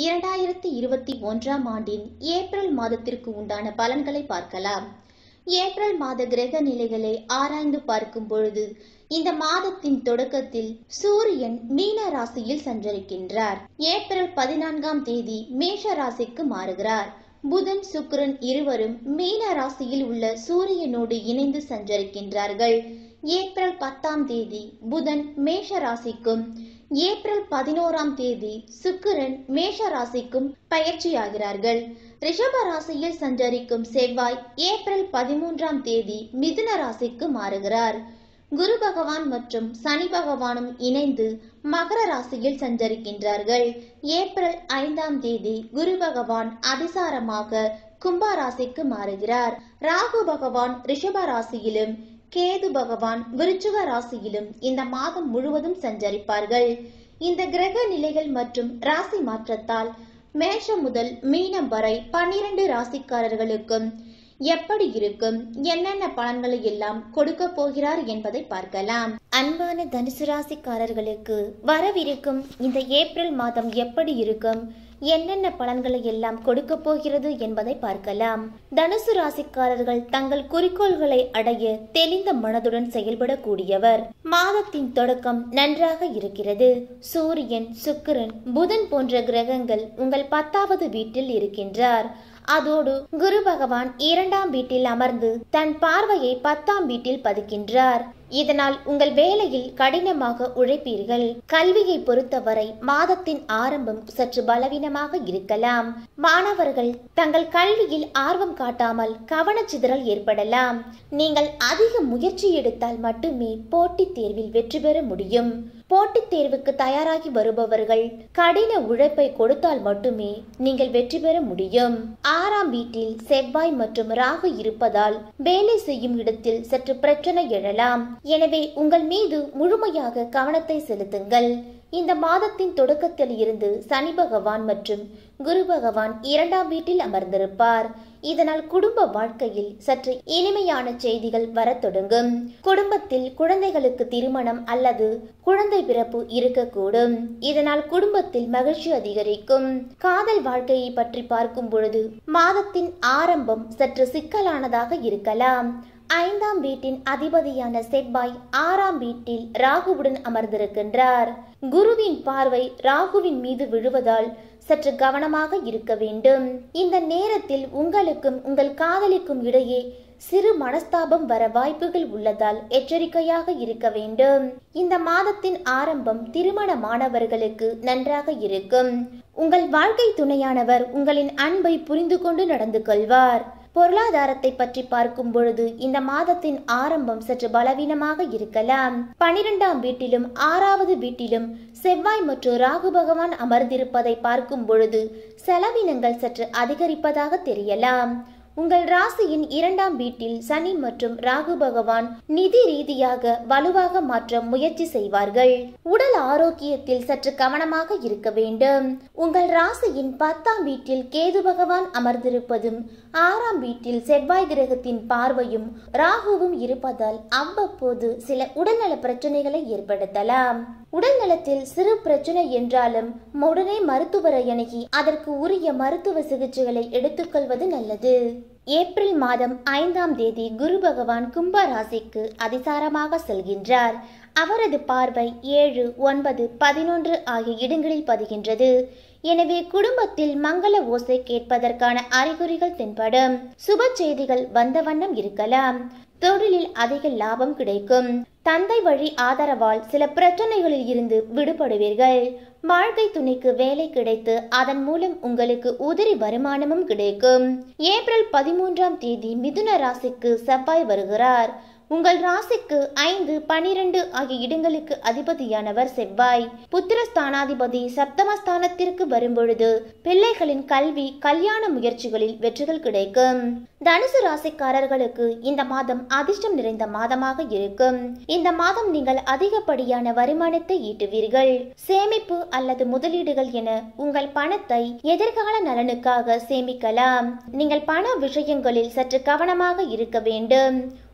இரண்டாயிரத்தி இருபத்தி ஒன்றாம் ஆண்டின் ஏப்ரல் மாதத்திற்கு உண்டான பலன்களை பார்க்கலாம் ஏப்ரல் மாத கிரக நிலைகளை ஆராய்ந்து பார்க்கும் பொழுது இந்த மாதத்தின் தொடக்கத்தில் சூரியன் மீன ராசியில் சஞ்சரிக்கின்றார் ஏப்ரல் பதினான்காம் தேதி மேஷ ராசிக்கு மாறுகிறார் புதன் சுக்கிரன் இருவரும் மீன ராசியில் உள்ள சூரியனோடு இணைந்து சஞ்சரிக்கின்றார்கள் ஏப்ரல் பத்தாம் தேதி புதன் மேஷ ராசிக்கும் ஏப்ரல் பதினோராம் தேதி சுக்கிரன் மேஷ ராசிக்கும் பயிற்சியாகிறார்கள் ரிஷப ராசியில் சஞ்சரிக்கும் செவ்வாய் ஏப்ரல் பதிமூன்றாம் தேதி மிதுன ராசிக்கு மாறுகிறார் குரு பகவான் மற்றும் சனி பகவானும் இணைந்து மகர ராசியில் சஞ்சரிக்கின்றார்கள் ஏப்ரல் ஐந்தாம் தேதி குரு பகவான் அதிசாரமாக கும்ப ராசிக்கு மாறுகிறார் ராகு பகவான் ரிஷப ராசியிலும் கேது பகவான் விருச்சுக ராசியிலும் இந்த மாதம் முழுவதும் சஞ்சரிப்பார்கள் இந்த கிரக நிலைகள் மற்றும் ராசி மாற்றத்தால் மேஷம் முதல் மீனம் வரை பன்னிரண்டு ராசிக்காரர்களுக்கும் எப்படி இருக்கும் என்னென்ன பலன்களை எல்லாம் கொடுக்க போகிறார் என்பதை பார்க்கலாம் அன்பான தனுசு ராசிக்காரர்களுக்கு வரவிருக்கும் இந்த ஏப்ரல் மாதம் எப்படி இருக்கும் என்னென்ன பலன்களை எல்லாம் கொடுக்க போகிறது என்பதை பார்க்கலாம் தனுசு ராசிக்காரர்கள் தங்கள் குறிக்கோள்களை அடைய தெளிந்த மனதுடன் செயல்படக்கூடியவர் மாதத்தின் தொடக்கம் நன்றாக இருக்கிறது சூரியன் சுக்கிரன் புதன் போன்ற கிரகங்கள் உங்கள் பத்தாவது வீட்டில் இருக்கின்றார் அதோடு குரு பகவான் இரண்டாம் வீட்டில் அமர்ந்து தன் பார்வையை பத்தாம் வீட்டில் பதிக்கின்றார் இதனால் உங்கள் வேலையில் கடினமாக உழைப்பீர்கள் கல்வியை பொறுத்தவரை மாதத்தின் ஆரம்பம் சற்று பலவீனமாக இருக்கலாம் மாணவர்கள் தங்கள் கல்வியில் ஆர்வம் காட்டாமல் கவனச்சிதறல் ஏற்படலாம் நீங்கள் அதிக முயற்சி எடுத்தால் மட்டுமே போட்டித் தேர்வில் வெற்றி பெற முடியும் போட்டித் தேர்வுக்கு தயாராகி வருபவர்கள் கடின உழைப்பை கொடுத்தால் மட்டுமே நீங்கள் வெற்றி பெற முடியும் ஆறாம் வீட்டில் செவ்வாய் மற்றும் ராகு இருப்பதால் வேலை செய்யும் இடத்தில் சற்று பிரச்சனை எழலாம் எனவே உங்கள் மீது முழுமையாக கவனத்தை செலுத்துங்கள் இந்த மாதத்தின் தொடக்கத்தில் இருந்து சனி பகவான் மற்றும் குரு பகவான் இரண்டாம் வீட்டில் அமர்ந்திருப்பார் இதனால் குடும்ப வாழ்க்கையில் சற்று இனிமையான செய்திகள் வரத் தொடங்கும் குடும்பத்தில் குழந்தைகளுக்கு திருமணம் அல்லது குழந்தை பிறப்பு இருக்கக்கூடும் இதனால் குடும்பத்தில் மகிழ்ச்சி அதிகரிக்கும் காதல் வாழ்க்கையை பற்றி பார்க்கும் பொழுது மாதத்தின் ஆரம்பம் சற்று சிக்கலானதாக இருக்கலாம் ஐந்தாம் வீட்டின் அதிபதியான செவ்வாய் ஆறாம் வீட்டில் ராகுவுடன் அமர்ந்திருக்கின்றார் குருவின் பார்வை ராகுவின் மீது விழுவதால் சற்று கவனமாக இருக்க வேண்டும் இந்த நேரத்தில் உங்களுக்கும் உங்கள் காதலிக்கும் இடையே சிறு மனஸ்தாபம் வர வாய்ப்புகள் உள்ளதால் எச்சரிக்கையாக இருக்க வேண்டும் இந்த மாதத்தின் ஆரம்பம் திருமணமானவர்களுக்கு நன்றாக இருக்கும் உங்கள் வாழ்க்கை துணையானவர் உங்களின் அன்பை புரிந்து கொண்டு நடந்து கொள்வார் பொருளாதாரத்தை பற்றி பார்க்கும் பொழுது இந்த மாதத்தின் ஆரம்பம் சற்று பலவீனமாக இருக்கலாம் பனிரெண்டாம் வீட்டிலும் ஆறாவது வீட்டிலும் செவ்வாய் மற்றும் ராகு பகவான் அமர்ந்திருப்பதை பார்க்கும் பொழுது செலவினங்கள் சற்று அதிகரிப்பதாக தெரியலாம் உங்கள் ராசியின் இரண்டாம் வீட்டில் சனி மற்றும் ராகு பகவான் நிதி ரீதியாக வலுவாக மாற்ற முயற்சி செய்வார்கள் உடல் ஆரோக்கியத்தில் சற்று கவனமாக இருக்க வேண்டும் உங்கள் ராசியின் பத்தாம் வீட்டில் கேது பகவான் அமர்ந்திருப்பதும் ஆறாம் வீட்டில் செவ்வாய் கிரகத்தின் பார்வையும் ராகுவும் இருப்பதால் அவ்வப்போது சில உடல்நல பிரச்சனைகளை ஏற்படுத்தலாம் உடல் நலத்தில் சிறு பிரச்சனை என்றாலும் உடனே மருத்துவரை அணுகி அதற்கு உரிய மருத்துவ சிகிச்சைகளை எடுத்துக்கொள்வது நல்லது ஏப்ரல் மாதம் ஐந்தாம் தேதி குரு பகவான் கும்ப ராசிக்கு அதிசாரமாக செல்கின்றார் அவரது பார்வை ஏழு ஒன்பது பதினொன்று ஆகிய இடங்களில் பதிகின்றது எனவே குடும்பத்தில் மங்கள ஓசை கேட்பதற்கான அறிகுறிகள் தென்படும் சுப செய்திகள் வந்த வண்ணம் இருக்கலாம் தொழிலில் அதிக லாபம் கிடைக்கும் தந்தை வழி ஆதரவால் சில பிரச்சனைகளில் இருந்து விடுபடுவீர்கள் வாழ்க்கை துணைக்கு வேலை கிடைத்து அதன் மூலம் உங்களுக்கு உதிரி வருமானமும் கிடைக்கும் ஏப்ரல் பதிமூன்றாம் தேதி மிதுன ராசிக்கு செவ்வாய் வருகிறார் உங்கள் ராசிக்கு ஐந்து பனிரெண்டு ஆகிய இடங்களுக்கு அதிபதியானவர் செவ்வாய் புத்திரஸ்தானாதிபதி சப்தமஸ்தானத்திற்கு வரும்பொழுது பிள்ளைகளின் கல்வி கல்யாண முயற்சிகளில் வெற்றிகள் கிடைக்கும் தனுசு ராசிக்காரர்களுக்கு இந்த மாதம் அதிர்ஷ்டம் நிறைந்த மாதமாக இருக்கும் இந்த மாதம் நீங்கள் அதிகப்படியான வருமானத்தை ஈட்டுவீர்கள் சேமிப்பு அல்லது முதலீடுகள் என உங்கள் பணத்தை எதிர்கால நலனுக்காக சேமிக்கலாம் நீங்கள் பண விஷயங்களில் சற்று கவனமாக இருக்க வேண்டும்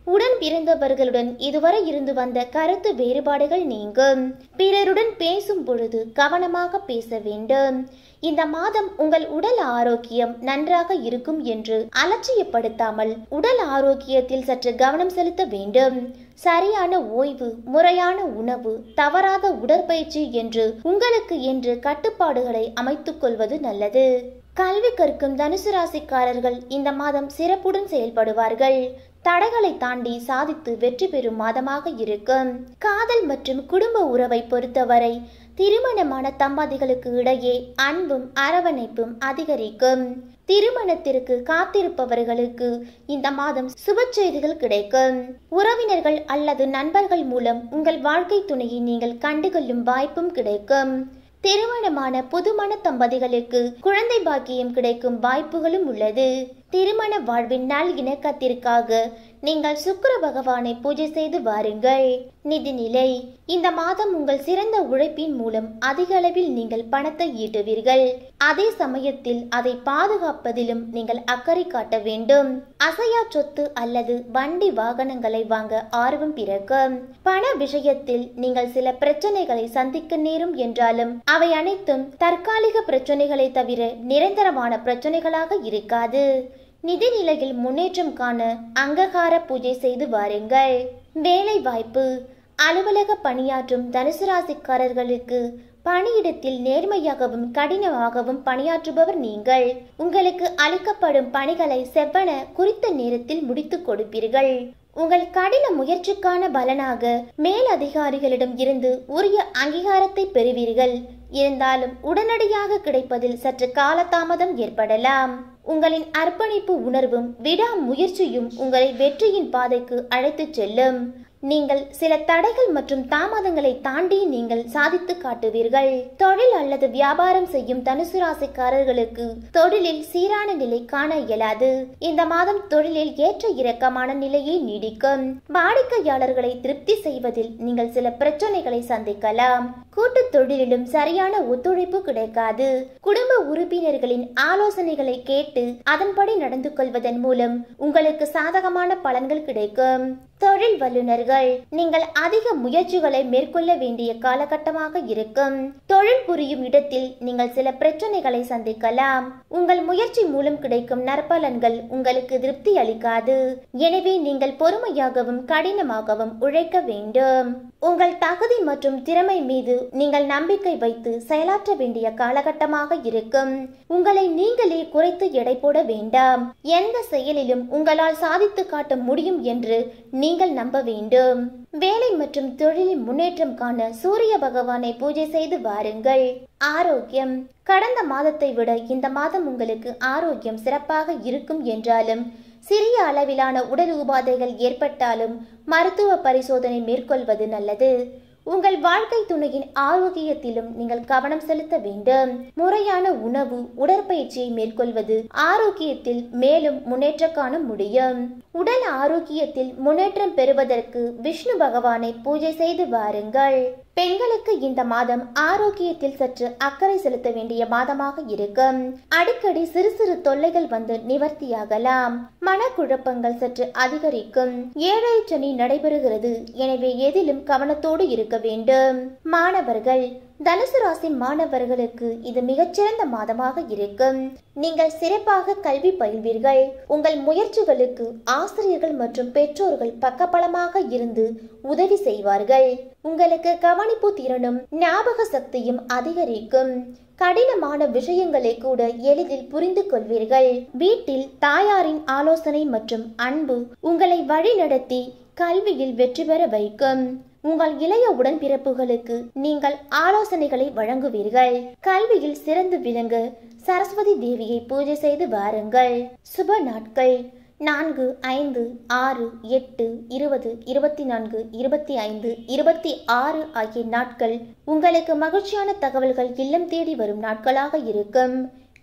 உடன் பிறந்தவர்களுடன் இதுவரை இருந்து வந்த கருத்து வேறுபாடுகள் நீங்கும் பிறருடன் பேசும் பொழுது கவனமாக பேச வேண்டும் இந்த மாதம் உங்கள் உடல் ஆரோக்கியம் நன்றாக இருக்கும் என்று அலட்சியப்படுத்தாமல் உடல் ஆரோக்கியத்தில் சற்று கவனம் செலுத்த வேண்டும் சரியான ஓய்வு முறையான உணவு தவறாத உடற்பயிற்சி என்று உங்களுக்கு என்று கட்டுப்பாடுகளை அமைத்துக் கொள்வது நல்லது கல்வி கற்கும் தனுசு ராசிக்காரர்கள் இந்த மாதம் சிறப்புடன் செயல்படுவார்கள் தடைகளை தாண்டி சாதித்து வெற்றி பெறும் மாதமாக இருக்கும் காதல் மற்றும் குடும்ப உறவை பொறுத்தவரை திருமணமான தம்பதிகளுக்கு இடையே அன்பும் அரவணைப்பும் அதிகரிக்கும் திருமணத்திற்கு காத்திருப்பவர்களுக்கு இந்த மாதம் சுப செய்திகள் கிடைக்கும் உறவினர்கள் அல்லது நண்பர்கள் மூலம் உங்கள் வாழ்க்கை துணையை நீங்கள் கண்டுகொள்ளும் வாய்ப்பும் கிடைக்கும் திருமணமான புதுமண தம்பதிகளுக்கு குழந்தை பாக்கியம் கிடைக்கும் வாய்ப்புகளும் உள்ளது திருமண வாழ்வின் நல் இணக்கத்திற்காக நீங்கள் சுக்கிர பகவானை பூஜை செய்து வாருங்கள் நிதிநிலை இந்த மாதம் உங்கள் சிறந்த உழைப்பின் மூலம் அதிக அளவில் நீங்கள் பணத்தை ஈட்டுவீர்கள் அதே சமயத்தில் அதை பாதுகாப்பதிலும் நீங்கள் அக்கறை காட்ட வேண்டும் அசையா சொத்து அல்லது வண்டி வாகனங்களை வாங்க ஆர்வம் பிறக்கும் பண விஷயத்தில் நீங்கள் சில பிரச்சனைகளை சந்திக்க நேரும் என்றாலும் அவை அனைத்தும் தற்காலிக பிரச்சனைகளை தவிர நிரந்தரமான பிரச்சனைகளாக இருக்காது நிதி நிலையில் முன்னேற்றம் காண அங்ககார பூஜை செய்து வாருங்கள் வேலை வாய்ப்பு அலுவலக பணியாற்றும் தனுசு ராசிக்காரர்களுக்கு பணியிடத்தில் நேர்மையாகவும் கடினமாகவும் பணியாற்றுபவர் நீங்கள் உங்களுக்கு அளிக்கப்படும் பணிகளை செவ்வன குறித்த நேரத்தில் முடித்துக் கொடுப்பீர்கள் உங்கள் கடின முயற்சிக்கான பலனாக மேல் அதிகாரிகளிடம் இருந்து உரிய அங்கீகாரத்தை பெறுவீர்கள் இருந்தாலும் உடனடியாக கிடைப்பதில் சற்று காலதாமதம் ஏற்படலாம் உங்களின் அர்ப்பணிப்பு உணர்வும் விடாமுயற்சியும் உங்களை வெற்றியின் பாதைக்கு அழைத்துச் செல்லும் நீங்கள் சில தடைகள் மற்றும் தாமதங்களை தாண்டி நீங்கள் சாதித்து காட்டுவீர்கள் தொழில் அல்லது வியாபாரம் செய்யும் தனுசு ராசிக்காரர்களுக்கு தொழிலில் சீரான நிலை காண இயலாது இந்த மாதம் தொழிலில் ஏற்ற இறக்கமான நிலையை நீடிக்கும் வாடிக்கையாளர்களை திருப்தி செய்வதில் நீங்கள் சில பிரச்சனைகளை சந்திக்கலாம் கூட்டு தொழிலிலும் சரியான ஒத்துழைப்பு கிடைக்காது குடும்ப உறுப்பினர்களின் ஆலோசனைகளை கேட்டு அதன்படி நடந்து கொள்வதன் மூலம் உங்களுக்கு சாதகமான பலன்கள் கிடைக்கும் தொழில் வல்லுநர்கள் நீங்கள் அதிக முயற்சிகளை மேற்கொள்ள வேண்டிய காலகட்டமாக இருக்கும் தொழில் புரியும் இடத்தில் நீங்கள் சில பிரச்சனைகளை சந்திக்கலாம் உங்கள் முயற்சி மூலம் கிடைக்கும் நற்பலன்கள் உங்களுக்கு திருப்தி அளிக்காது எனவே நீங்கள் பொறுமையாகவும் கடினமாகவும் உழைக்க வேண்டும் உங்கள் தகுதி மற்றும் திறமை மீது நீங்கள் நம்பிக்கை வைத்து செயலாற்ற வேண்டிய காலகட்டமாக இருக்கும் உங்களை நீங்களே குறைத்து எடை போட வேண்டாம் எந்த செயலிலும் உங்களால் சாதித்து காட்ட முடியும் என்று நீங்கள் நம்ப வேண்டும் வேலை மற்றும் தொழிலில் முன்னேற்றம் காண சூரிய பகவானை பூஜை செய்து வாருங்கள் ஆரோக்கியம் கடந்த மாதத்தை விட இந்த மாதம் உங்களுக்கு ஆரோக்கியம் சிறப்பாக இருக்கும் என்றாலும் சிறிய அளவிலான உடல் உபாதைகள் ஏற்பட்டாலும் மருத்துவ பரிசோதனை மேற்கொள்வது நல்லது உங்கள் வாழ்க்கை துணையின் ஆரோக்கியத்திலும் நீங்கள் கவனம் செலுத்த வேண்டும் முறையான உணவு உடற்பயிற்சியை மேற்கொள்வது ஆரோக்கியத்தில் மேலும் முன்னேற்ற காண முடியும் உடல் ஆரோக்கியத்தில் முன்னேற்றம் பெறுவதற்கு விஷ்ணு பகவானை பூஜை செய்து வாருங்கள் பெண்களுக்கு இந்த மாதம் ஆரோக்கியத்தில் சற்று அக்கறை செலுத்த வேண்டிய மாதமாக இருக்கும் அடிக்கடி சிறு சிறு தொல்லைகள் வந்து நிவர்த்தியாகலாம் மனக்குழப்பங்கள் சற்று அதிகரிக்கும் ஏழை சனி நடைபெறுகிறது எனவே எதிலும் கவனத்தோடு இருக்க வேண்டும் மாணவர்கள் தனுசு ராசி மாணவர்களுக்கு இது மிகச்சிறந்த மாதமாக இருக்கும் நீங்கள் சிறப்பாக கல்வி பயில்வீர்கள் உங்கள் முயற்சிகளுக்கு ஆசிரியர்கள் மற்றும் பெற்றோர்கள் பக்கபலமாக இருந்து உதவி செய்வார்கள் உங்களுக்கு கவனிப்பு திறனும் ஞாபக சக்தியும் அதிகரிக்கும் கடினமான விஷயங்களை கூட எளிதில் புரிந்து கொள்வீர்கள் வீட்டில் தாயாரின் ஆலோசனை மற்றும் அன்பு உங்களை வழிநடத்தி கல்வியில் வெற்றி பெற வைக்கும் உங்கள் இளைய உடன்பிறப்புகளுக்கு நீங்கள் ஆலோசனைகளை வழங்குவீர்கள் கல்வியில் சிறந்து விளங்க சரஸ்வதி தேவியை பூஜை செய்து வாருங்கள் சுப நாட்கள் நான்கு ஐந்து ஆறு எட்டு இருபது இருபத்தி நான்கு இருபத்தி ஐந்து இருபத்தி ஆறு ஆகிய நாட்கள் உங்களுக்கு மகிழ்ச்சியான தகவல்கள் இல்லம் தேடி வரும் நாட்களாக இருக்கும்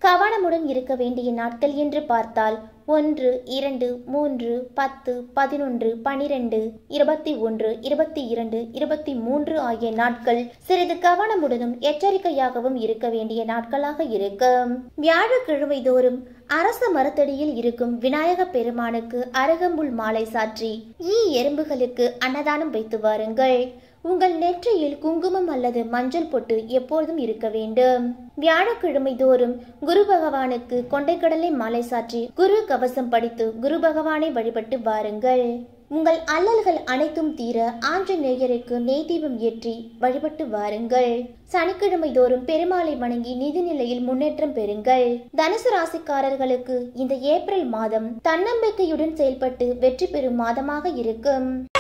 கவனமுடன் இருக்க வேண்டிய நாட்கள் என்று பார்த்தால் ஒன்று இரண்டு மூன்று பத்து பதினொன்று பனிரெண்டு இருபத்தி ஒன்று இருபத்தி இரண்டு இருபத்தி மூன்று ஆகிய நாட்கள் சிறிது கவனமுடனும் எச்சரிக்கையாகவும் இருக்க வேண்டிய நாட்களாக இருக்கும் வியாழக்கிழமை தோறும் அரச மரத்தடியில் இருக்கும் விநாயக பெருமானுக்கு அருகம்புல் மாலை சாற்றி ஈ எறும்புகளுக்கு அன்னதானம் வைத்து வாருங்கள் உங்கள் நெற்றியில் குங்குமம் அல்லது மஞ்சள் பொட்டு எப்பொழுதும் இருக்க வேண்டும் வியாழக்கிழமை தோறும் குரு பகவானுக்கு கொண்டைக்கடலை மாலை சாற்றி குரு கவசம் படித்து குரு பகவானை வழிபட்டு வாருங்கள் உங்கள் அல்லல்கள் அனைத்தும் தீர ஆஞ்சநேயருக்கு நெய் தீபம் ஏற்றி வழிபட்டு வாருங்கள் சனிக்கிழமை தோறும் பெருமாளை வணங்கி நிதிநிலையில் முன்னேற்றம் பெறுங்கள் தனுசு ராசிக்காரர்களுக்கு இந்த ஏப்ரல் மாதம் தன்னம்பிக்கையுடன் செயல்பட்டு வெற்றி பெறும் மாதமாக இருக்கும்